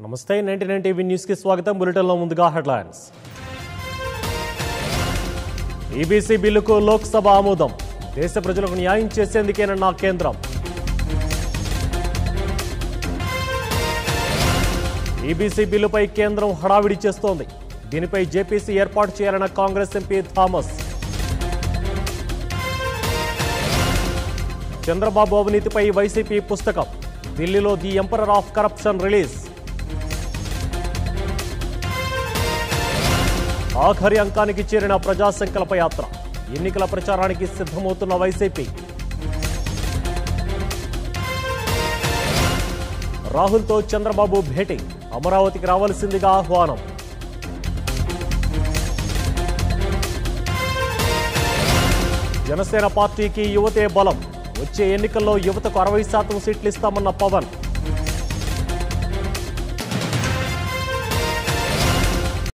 నమస్తే ninety nine TV news కి స్వాగతం బులెటిన్లో ముందుగా హెడ్లైన్స్ ఈబీసీ బిల్లుకు లోక్సభ ఆమోదం దేశ ప్రజలకు న్యాయం చేసేందుకేనన్న కేంద్రం ఈబీసీ బిల్లుపై కేంద్రం హడావిడి చేస్తోంది దీనిపై జేపీసీ ఏర్పాటు చేయాలన్న కాంగ్రెస్ ఎంపీ థామస్ చంద్రబాబు అవినీతిపై వైసీపీ పుస్తకం ఢిల్లీలో the emperor of corruption release ఆఖరి అంకానికి చేరిన ప్రజా సంకల్ప యాత్ర ఎన్నికల ప్రచారానికి సిద్ధమవుతున్న వైసీపీ రాహుల్తో చంద్రబాబు భేటీ అమరావతికి రావాల్సిందిగా ఆహ్వానం జనసేన పార్టీకి యువతే బలం వచ్చే ఎన్నికల్లో యువతకు అరవై శాతం సీట్లు ఇస్తామన్న పవన్